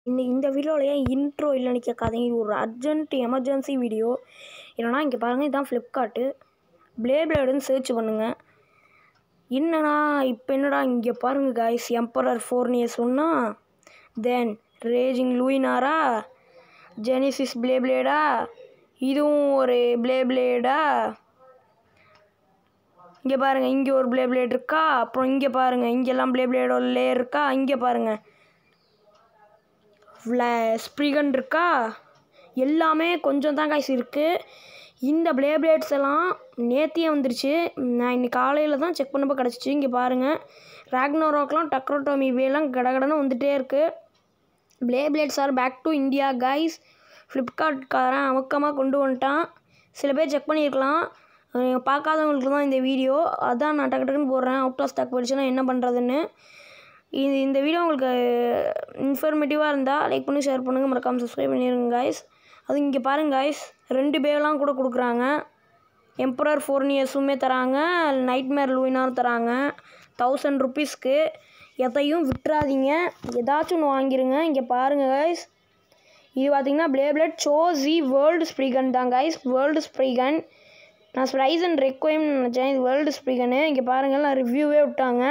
இந்த இந்த வீடியோவில் ஏன் இன்ட்ரோ இல்லைன்னு கேட்காதீங்க இது ஒரு அர்ஜென்ட் எமர்ஜென்சி வீடியோ என்னன்னா இங்கே பாருங்கள் இதுதான் ஃப்ளிப்கார்ட்டு ப்ளே பிளேடுன்னு சர்ச் பண்ணுங்கள் என்னடா இப்போ என்னடா இங்கே பாருங்க காய்ஸ் எம்பரர் ஃபோர்னிய சொன்னால் தென் ரேஜிங் லூயினாரா ஜெனிசிஸ் ப்ளே பிளேடா இதுவும் ஒரு ப்ளே பிளேடா இங்கே பாருங்கள் இங்கே ஒரு ப்ளே பிளேட் இருக்கா அப்புறம் இங்கே பாருங்கள் இங்கெல்லாம் ப்ளே பிளேடோட லேயர் இருக்கா இங்கே பாருங்கள் ஸ்ப்ரிகன் இருக்கா எல்லாமே கொஞ்சம் தான் காய்ஸ் இருக்குது இந்த ப்ளே பிளேட்ஸ் எல்லாம் நேத்தியே வந்துருச்சு நான் இன்னைக்கு காலையில் தான் செக் பண்ணப்போ கிடச்சிச்சு இங்கே பாருங்கள் ராக்னோராக்லாம் டக்ரோட்டோமி வேலாம் கடகடன்னு வந்துகிட்டே இருக்குது Beyblades are back to India guys ஃப்ளிப்கார்ட்காரன் அமக்கமாக கொண்டு வந்துட்டான் சில பேர் செக் பண்ணியிருக்கலாம் அஹ் பார்க்காதவங்களுக்கு தான் இந்த வீடியோ அதான் நான் டக்கு டக்குன்னு போடுறேன் அவுட் ஆஃப் ஸ்டாக் போயிடுச்சுன்னா என்ன பண்ணுறதுன்னு இது இந்த வீடியோ உங்களுக்கு இன்ஃபர்மேட்டிவாக இருந்தால் லைக் பண்ணி ஷேர் பண்ணுங்கள் மறக்காமல் சப்ஸ்கிரைப் பண்ணிடுங்க காய்ஸ் அது இங்கே பாருங்க காய்ஸ் ரெண்டு பேர்லாம் கூட கொடுக்குறாங்க எம்பரர் ஃபோர்னியர்ஸுமே தராங்க நைட்மேர் லூயினாரும் தராங்க தௌசண்ட் ருபீஸ்க்கு எதையும் விட்டுறாதீங்க ஏதாச்சும் ஒன்று வாங்கிருங்க இங்கே பாருங்கள் காய்ஸ் இது பார்த்தீங்கன்னா பிளேபிளட் சோசி வேர்ல்டு ஸ்ப்ரிகன் தான் காய்ஸ் வேர்ல்டு ஸ்ப்ரிகன் நான் ஸ்ப்ரைஸ் அண்ட் ரெக்வைம்னு நினச்சேன் இது வேர்ல்டு ஸ்ப்ரிகனு இங்கே பாருங்கள் நான் ரிவ்யூவே விட்டாங்க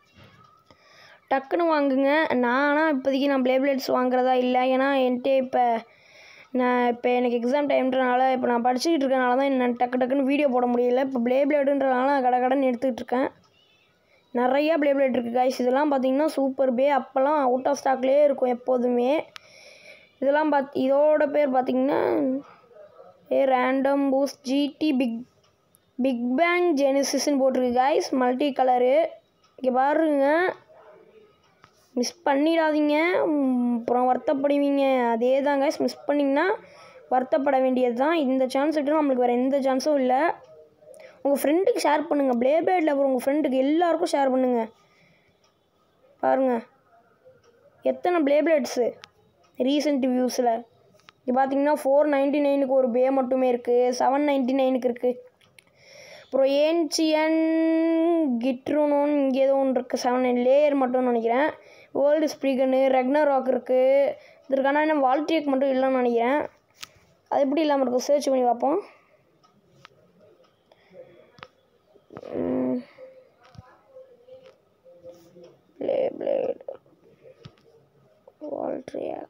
டக்குன்னு வாங்குங்க நானா இப்போதைக்கு நான் பிளேபிளேட்ஸ் வாங்குறதா இல்லை ஏன்னா என்கிட்ட இப்போ நான் இப்போ எனக்கு எக்ஸாம் டைம்ன்றனால இப்போ நான் படிச்சுக்கிட்டு இருக்கனால தான் நான் டக்கு டக்குன்னு வீடியோ போட முடியல இப்போ பிளேபிளேடுன்றனால நான் கடை கடன் எடுத்துக்கிட்டு இருக்கேன் நிறையா பிளேபிளேட் இருக்குது காய்ஸ் இதெல்லாம் பார்த்தீங்கன்னா சூப்பர் பே அப்போல்லாம் அவுட் ஆஃப் ஸ்டாக்லேயே இருக்கும் எப்போதுமே இதெல்லாம் பாத் இதோட பேர் பார்த்தீங்கன்னா a random boost GT big big bang ஜெனிசிஸ்ன்னு போட்டிருக்கு காய்ஸ் மல்டி கலரு இங்கே பாருங்க மிஸ் பண்ணிடாதீங்க ம், அப்புறம் வருத்தப்படுவீங்க அதே தான் கைஸ் மிஸ் பண்ணிங்கன்னா வருத்தப்பட வேண்டியது தான் இந்த சான்ஸ் விட்டு நம்மளுக்கு வேறு எந்த சான்ஸும் இல்லை உங்கள் ஃப்ரெண்டுக்கு ஷேர் பண்ணுங்கள் ப்ளேபேர்டில் அப்புறம் உங்கள் ஃப்ரெண்டுக்கு எல்லாருக்கும் ஷேர் பண்ணுங்கள் பாருங்கள் எத்தனை ப்ளேபிளேட்ஸு ரீசெண்ட் வியூஸில் இது பார்த்தீங்கன்னா ஃபோர் நைன்ட்டி நைனுக்கு ஒரு பே மட்டுமே இருக்குது செவன் நைன்ட்டி நைனுக்கு இருக்குது அப்புறம் ஏன்சியன் கிட்ருனோன்னு இங்கே ஏதோ ஒன்று இருக்குது செவன் லேயர் மட்டும்னு நினைக்கிறேன் வேர்ல்டு ஸ்ப்ரீகனு ரெக்னர் ராக் இருக்குது இதற்கான என்ன வால்ட்ரிக் மட்டும் இல்லைன்னு நினைக்கிறேன் அது எப்படி இல்லாமல் இருக்கும் சர்ச் பண்ணி பார்ப்போம் ப்ளே பிளேட் வால்ட்ரியாக்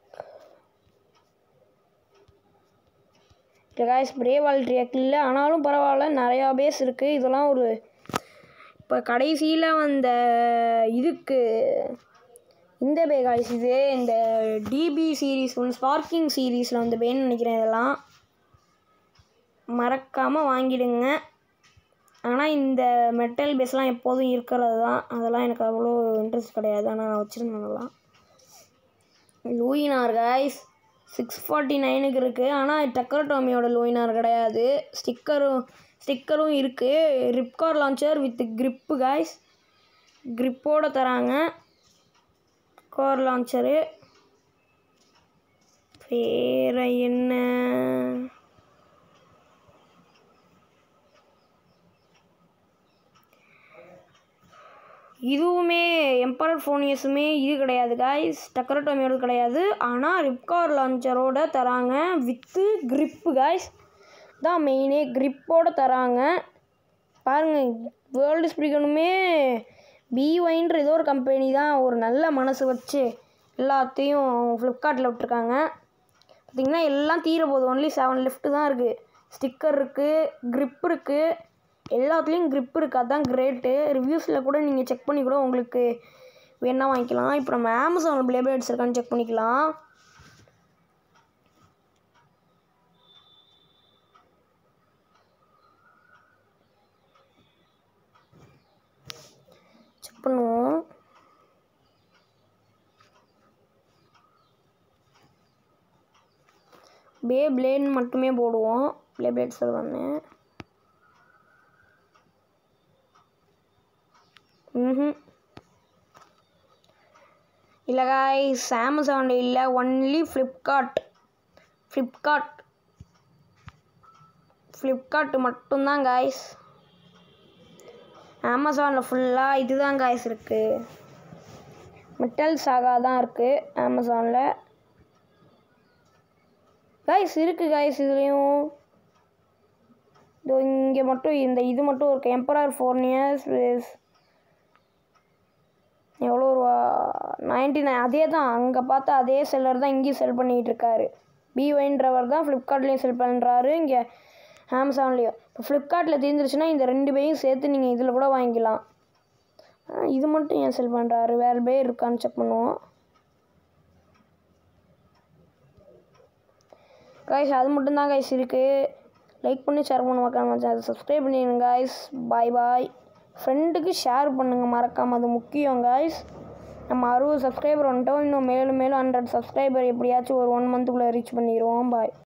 இல்லை காய்ஸ் பிரே வால்ட்ரியாக் இல்லை ஆனாலும் பரவாயில்ல நிறையா பேஸ் இருக்குது இதெல்லாம் ஒரு இப்போ கடைசியில் வந்த இதுக்கு இந்த பே காய்ஸ் இது இந்த டிபி சீரீஸ் ஒன்று ஸ்பார்க்கிங் சீரீஸில் வந்த பேன்னு நினைக்கிறேன் இதெல்லாம் மறக்காமல் வாங்கிடுங்க ஆனால் இந்த மெட்டல் பேஸ்லாம் எப்போதும் இருக்கிறது தான் அதெல்லாம் எனக்கு அவ்வளோ இன்ட்ரெஸ்ட் கிடையாது ஆனால் நான் வச்சுருந்தேன்லாம் லூயினார் காய்ஸ் சிக்ஸ் ஃபார்ட்டி நைனுக்கு இருக்குது ஆனால் டக்கரட்டோமியோட லூயினார் கிடையாது ஸ்டிக்கரும் ஸ்டிக்கரும் இருக்குது ripcord launcher with grip guys gripஓட தராங்க கார் லான்ச்சரு வேற என்ன இதுவுமே எம்பரர் ஃபோனியஸுமே இது கிடையாது காய்ஸ் டக்கரட்டோமியோட கிடையாது ஆனால் ரிப்கார் லான்ச்சரோட தராங்க வித்து grip காய்ஸ் தான் மெயினே gripஓட தராங்க பாருங்கள் வேர்ல்டு ஸ்ப்ரிகனுமே பிஒய்ன்ற ஏதோ ஒரு கம்பெனி தான் ஒரு நல்ல மனசு வச்சு எல்லாத்தையும் ஃப்ளிப்கார்ட்டில் விட்டுருக்காங்க பார்த்திங்கன்னா எல்லாம் தீர போகுது ஒன்லி செவன் லெஃப்ட் தான் இருக்குது ஸ்டிக்கர் இருக்குது grip இருக்குது எல்லாத்துலேயும் grip இருக்குது அதான் கிரேட்டு ரிவ்யூஸில் கூட நீங்கள் செக் பண்ணி கூட உங்களுக்கு வேணா வாங்கிக்கலாம் இப்போ நம்ம அமேசானில் பிளேபிளேட்ஸ் இருக்கான்னு செக் பண்ணிக்கலாம் செக் பண்ணுவோம் பே பிளேட் மட்டுமே போடுவோம் ப்ளே பிளேட்ஸ் வந்து ம் இல்லை காய்ஸ் அமேசானில் இல்லை ஒன்லி ஃப்ளிப்கார்ட் ஃப்ளிப்கார்ட் ஃப்ளிப்கார்ட் மட்டும்தான் காய்ஸ் அமேசானில் ஃபுல்லாக இதுதான் காய்ஸ் இருக்குது மெட்டல் சாகா தான் இருக்குது அமேசானில் காய்ஸ் இருக்குது காய்ஸ் இதுலேயும் இதோ இங்கே மட்டும் இந்த இது மட்டும் இருக்கு எம்பரர் ஃபோர்னியர்ஸ் எவ்வளோ ரூபா நைன்டி நைன் அதே தான் அங்கே பார்த்தா அதே செல்லர் தான் இங்கேயும் செல் பண்ணிகிட்டு இருக்காரு பிஒயின்றவர் தான் ஃப்ளிப்கார்ட்லேயும் செல் பண்ணுறாரு இங்கே அமேசான்லேயும் இப்போ ஃப்ளிப்கார்ட்டில் தீர்ந்துருச்சுன்னா இந்த ரெண்டு பேயும் சேர்த்து நீங்கள் இதில் கூட வாங்கிக்கலாம் ஆ, இது மட்டும் ஏன் செல் பண்ணுறாரு வேறு பே இருக்கான்னு செக் பண்ணுவோம் கைஸ் அது மட்டும் தான் கைஸ் இருக்குது லைக் பண்ணி ஷேர் பண்ண மறக்காம சேனல் சப்ஸ்கிரைப் பண்ணிடுங்க கைஸ் பாய் பாய் ஃப்ரெண்டுக்கு ஷேர் பண்ணுங்கள் மறக்காமல் அது முக்கியம் கைஸ் நம்ம அறுபது சப்ஸ்கிரைபர் வந்துட்டோம் இன்னும் மேலும் மேலும் ஹண்ட்ரட் சப்ஸ்கிரைபர் எப்படியாச்சும் ஒரு ஒன் மந்த்துக்குள்ளே ரீச் பண்ணிடுவோம் பாய்